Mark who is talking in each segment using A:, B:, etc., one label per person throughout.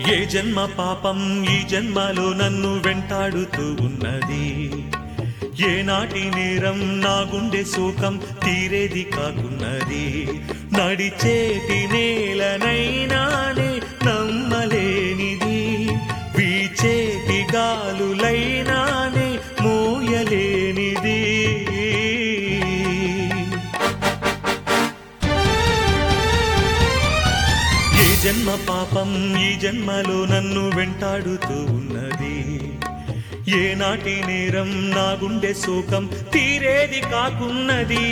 A: ఏ జన్మ పాపం ఈ జన్మలో నన్ను వెంటాడుతూ ఉన్నది ఏనాటి నేరం నా గుండె శోకం తీరేది కాకున్నది నడిచేటి నేలనైనానే నమ్మలేనిది వీచేటి గాలులైనానే మోయలేనిది ఏ జన్మ పాపం ఈ జన్మలో నన్ను వెంటాడుతూ ఉన్నది ఏనాటి నేరం నా గుండె శోకం తీరేది కాకున్నది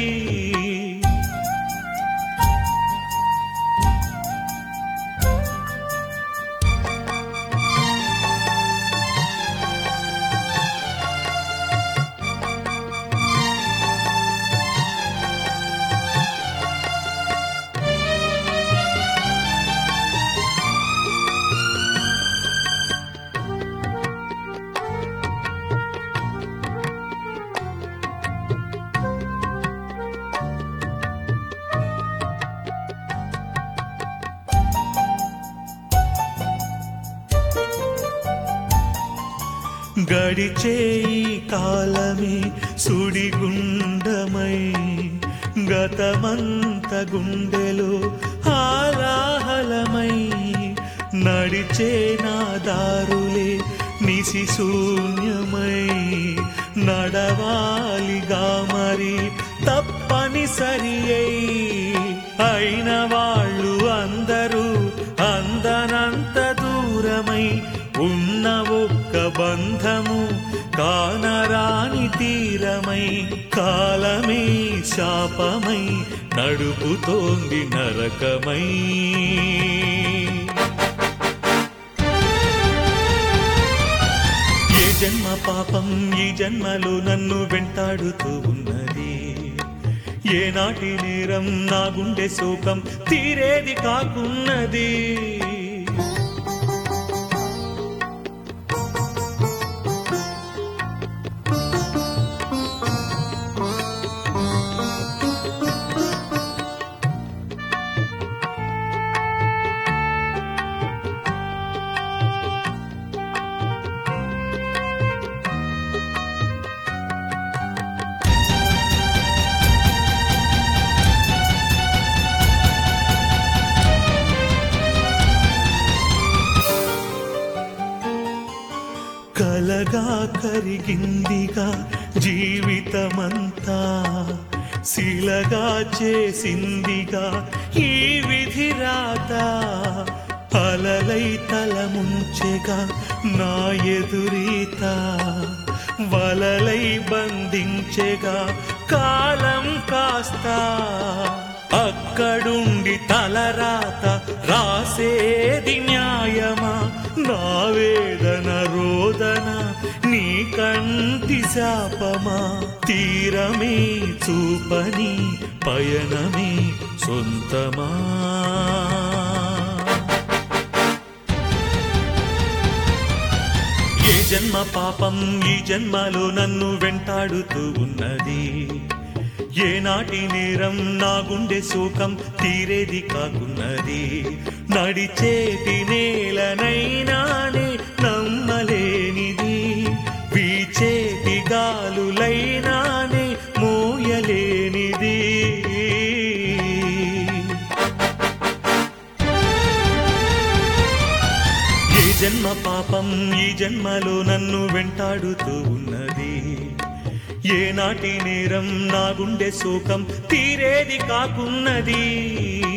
A: గడిచే ఈ కాలమే సుడిగుండమై గతమంత గుండెలో హాలాహలమై నడిచే నా దారులే నిసి శూన్యమై నడవాలిగా మరి తప్పనిసరి అయిన వాళ్ళు అందరూ అందనంత దూరమై ఉన్న ఒక్క బంధము కానరాని తీరమై కాలమే శాపమై నడుపుతోంది నరకమై ఏ జన్మ పాపం ఈ జన్మలో నన్ను వెంటాడుతూ ఉన్నది ఏనాటి నేరం నా గుండె శోకం తీరేది కాకున్నది కలగా కరిగిందిగా జీవితమంతా శిలగా చేసిందిగా ఈ విధి రాత అలలై తల ముంచెగా నా ఎదురీత వలలై బంధించెగా కాలం కాస్త అక్కడుండి తలరాత రాసేది న్యాయమా నా వేదన రోదన నీ కంటి శాపమా తీరమే చూపని పయనమే సొంతమా ఏ జన్మ పాపం ఈ జన్మలో నన్ను వెంటాడుతూ ఉన్నది ఏనాటి నేరం నా గుండె శోకం తీరేది కాకున్నది నడిచేటి నేలనైనానే నమ్మలేనిది వీచేటి గాలులైనానే మోయలేనిది ఏ జన్మ పాపం ఈ జన్మలో నన్ను వెంటాడుతూ ఉన్నది ఏనాటి నేరం నా గుండె శోకం తీరేది కాకున్నది